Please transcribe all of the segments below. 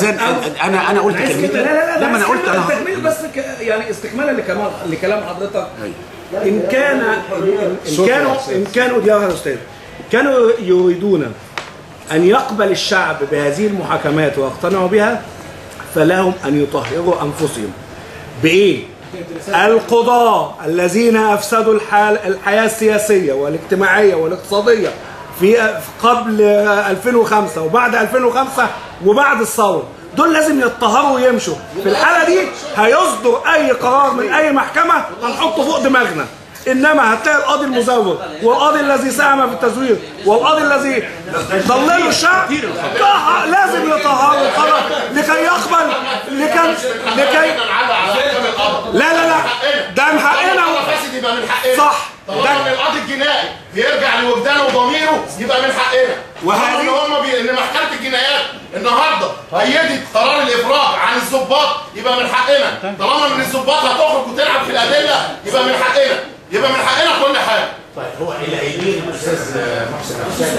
اذا انا انا قلت عايز كلمتي كده- لا لا لا لما انا عايز قلت كده انا تكميل بس ك... يعني استكمالا لكلام لكلام حضرتك ان كان ان إن كانوا ان كانوا دي واحده يا استاذ كانوا يريدون ان يقبل الشعب بهذه المحاكمات ويقتنعوا بها فلهم ان يطهروا انفسهم بايه؟ القضاة الذين افسدوا الحال الحياه السياسيه والاجتماعيه والاقتصاديه في قبل 2005 وبعد 2005 وبعد الثوره دول لازم يتطهروا ويمشوا في الحاله دي هيصدر اي قرار من اي محكمه هنحطه فوق دماغنا انما هتلاقي القاضي المزور والقاضي الذي ساهم في التزوير والقاضي الذي ضللوا الشعب طه- لازم يطهروا القرار لكي يقبل لكي لكي لا لا لا ده من حقنا فاسد يبقى من حقنا صح. طالما ان القاضي الجنائي بيرجع لوجدانه وضميره يبقى من حقنا وهذه- وهذه ان هم بي... ان محكمه الجنايات النهارده ايدت قرار الافراج عن الضباط يبقى من حقنا طالما ان الضباط هتخرج وتلعب في الادله يبقى من حقنا يبقى من حقنا كل حاجه هو اللي قايلين الاستاذ محسن حسين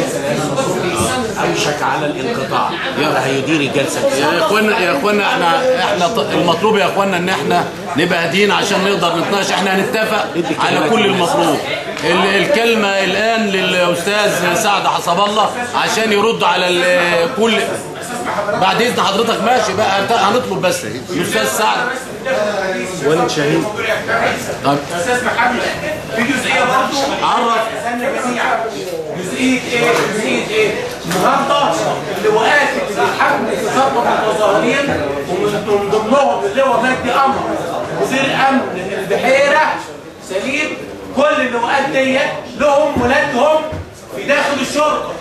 اوشك على الانقطاع يا هيدير الجلسه يا اخوانا يا اخوانا احنا احنا ط- المطلوب يا اخوانا ان احنا نبقى هاديين عشان نقدر نتناقش احنا هنتفق على كل المطلوب ال- الكلمه الان للاستاذ سعد حسب الله عشان يرد على ال- كل بعد اذن حضرتك ماشي بقى هنت- هنطلب بس الاستاذ سعد ولد شهيد طب استاذ محمد في جزئيه برضه عرف استنى جميعا جزئيه ايه؟ جزئيه ايه؟ النهارده اللواءات اللي بتحكم خطه المتظاهرين ومن ضمنهم اللواء مجدي قمر مدير امن البحيره سليم كل اللواءات ديت لهم ولادهم في داخل الشرطه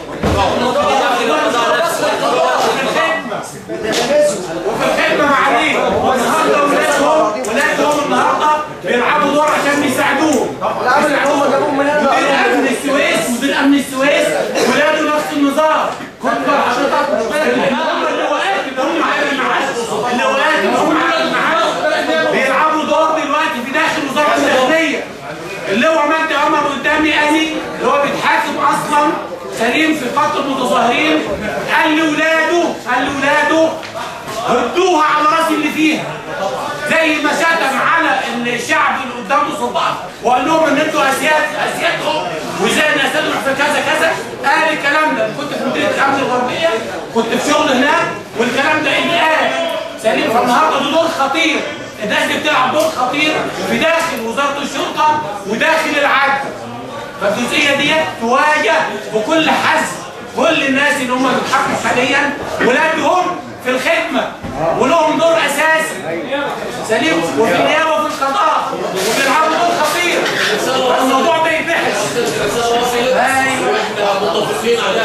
وفي الخدمه وفي الخدمه معاليه والنهارده ولادهم ولادهم النهارده بيلعبوا دور عشان بيساعدوهم بيساعدوهم مدير امن السويس مدير امن السويس ولاده نفس النظام خد بال حضرتك اللي هم اللواءات اللي هم عامل معاهم اللواءات اللي هم عامل معاهم بيلعبوا دور دلوقتي في داخل وزاره الداخليه اللواء مجدي عمر قدامي اني اللي هو بيتحاكم اصلا سليم في خط المتظاهرين قال لاولاده قال لاولاده ردوها على راس اللي فيها زي ما شتم على الشعب اللي قدامه سلطان وقال لهم ان انتوا اسياد اسيادهم وزي ان اسيادهم في كذا كذا قال الكلام ده كنت في مديريه الامن الغربيه كنت في شغل هناك والكلام ده اللي قال سليم فالنهارده ده دور خطير الناس دي بتلعب دور خطير في داخل وزاره الشرطه وداخل العدل فالجزئيه ديت تواجه بكل حزم كل الناس اللي هم بيتحكموا حاليا ولادهم في الخدمه ولهم دور اساسي سليم وفي النيابه وفي القضاء وبيلعبوا دور خطير الموضوع ده يتبحث ايوه متفقين على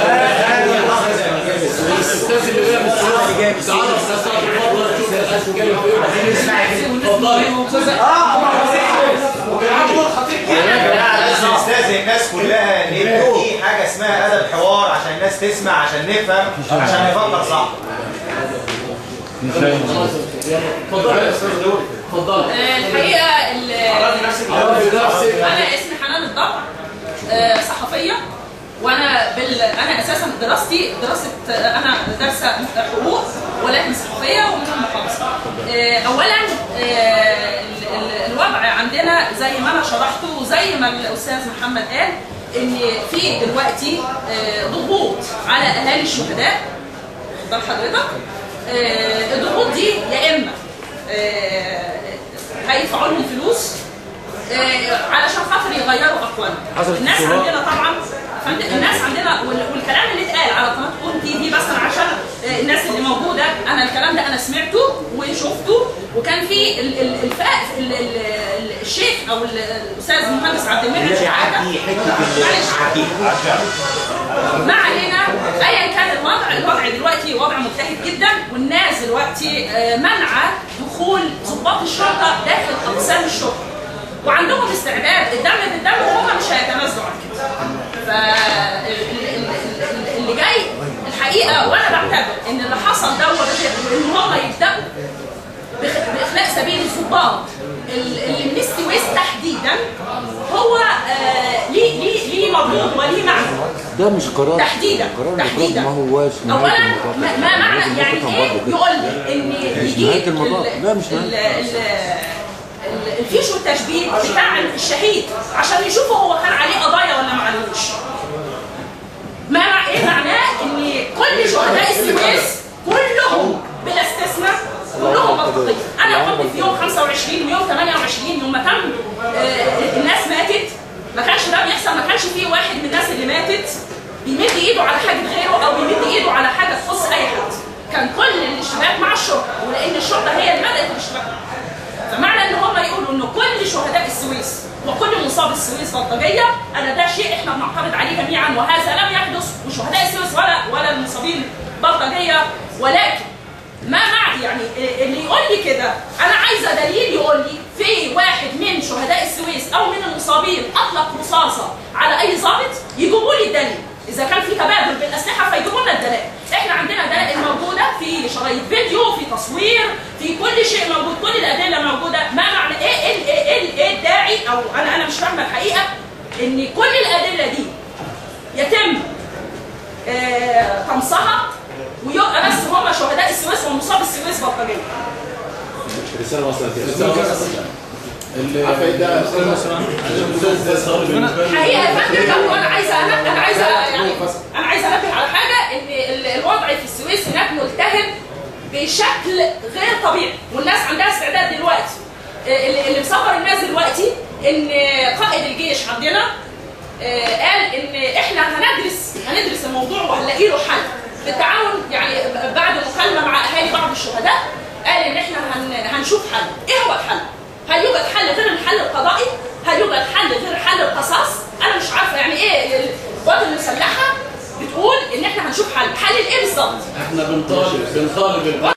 الاستاذ اللي جاي من السويس تعرف نفسك اتفضل شوف الاشكال اتفضل اه وبيلعبوا دور خطير جدا لازم نستاذن الناس كلها ان يبقى في حاجه اسمها ادب حوار عشان الناس تسمع عشان نفهم عشان نفكر صح اتفضل يا استاذ دول اتفضل آه، الحقيقه ال- انا اسمي حنان الضبع آه، صحفيه وانا بال... انا اساسا دراستي دراسه آه، انا دارسه حقوق ولكن صحفيه ومن المحافظه آه، اولا آه، ال- ال- الوضع عندنا زي ما انا شرحته وزي ما الاستاذ محمد قال ان في دلوقتي آه، ضغوط على اهالي الشهداء ده حضرتك آه، الضغوط دي يا اما آه، هيدفعوا لهم فلوس آه، علشان خاطر يغيروا اقوالهم الناس عندنا طبعا فند- الناس عندنا وال- والكلام اللي اتقال على قناه اون تي في بس عشان آه، الناس اللي موجوده انا الكلام ده انا سمعته وشفته وكان في ال- ال- الفاء ال- ال- ال- الشيخ او ال- الاستاذ المهندس عبد المنعم شحاته معلش ما علينا ايا كان الوضع الوضع دلوقتي وضع مجتهد جدا والناس دلوقتي آه، منع دخول ضباط الشرطه داخل اقسام الشرطه وعندهم استعداد الدم بالدم وهم مش هيتنازلوا عن كده فاللي جاي الحقيقه وانا بعتبر ان اللي حصل دوت ان هم يبداوا بخ- باخلاء سبيل الضباط ال- اللي من السويس تحديدا هو آه، ليه ليه ليه مردود وليه معنى ده مش قرار تحديدا قرار الإفراج تحديدا ما هوش نهاية اولا المطاف ما ما معنى لازم يعني نفهم ايه برضه كده. يقول لي ان يجي نهاية المطاف. لا، مش ال- ال- ال- الفيش والتشبيه بتاع الشهيد عشان يشوفوا هو كان عليه قضايا ولا ما عليهوش ما مع ايه معناه ان كل شهداء السويس كلهم بلا استثناء كلهم بلطجيه انا كنت في يوم 25 ويوم 28 يوم ما كان آه، الناس ماتت ما كانش ده بيحصل ما كانش فيه واحد من الناس اللي ماتت بيمد ايده على حاجه غيره او بيمد ايده على حاجه تخص اي حد كان كل الاشتباك مع الشرطه ولان الشرطه هي اللي بدات الاشتباك فمعنى ان هم يقولوا ان كل شهداء السويس وكل مصاب السويس بلطجيه انا ده شيء احنا بنعترض عليه جميعا وهذا لم يحدث وشهداء السويس ولا ولا المصابين بلطجيه ولكن ما مع يعني اللي يقول لي كده انا عايزه دليل يقول لي في واحد من شهداء السويس او من المصابين اطلق رصاصه على اي ضابط يجيبوا لي الدليل اذا كان في تبادل بالاسلحه فيجيبوا لنا الدلائل احنا عندنا دلائل موجوده في شرايط فيديو في تصوير في كل شيء موجود كل الادله موجوده ما معنى ايه ايه ايه, إيه, إيه الداعي او انا انا مش فاهمه الحقيقه ان كل الادله دي يتم آه، طمسها ويبقى بس هم شهداء السويس ومصاب السويس بلطجيه رسالة وصلت عارفه ايه ده حقيقه يا فندم برضه انا عايزه انا انا عايزه يعني انا عايزه انبه على حاجه ان ال- الوضع في السويس هناك ملتهب بشكل غير طبيعي والناس عندها استعداد دلوقتي اللي اللي مصبر الناس دلوقتي ان قائد الجيش عندنا آه، قال ان احنا هندرس هندرس الموضوع وهنلاقي له حل بالتعاون يعني بعد مكالمه مع اهالي بعض الشهداء قال ان احنا هن- هنشوف حل ايه هو الحل هل يوجد حل غير الحل القضائي هل يوجد حل غير حل القصاص انا مش عارفه يعني ايه القوات المسلحه بتقول ان احنا هنشوف حل حل الايه بالظبط احنا بنطالب بنطالب البعض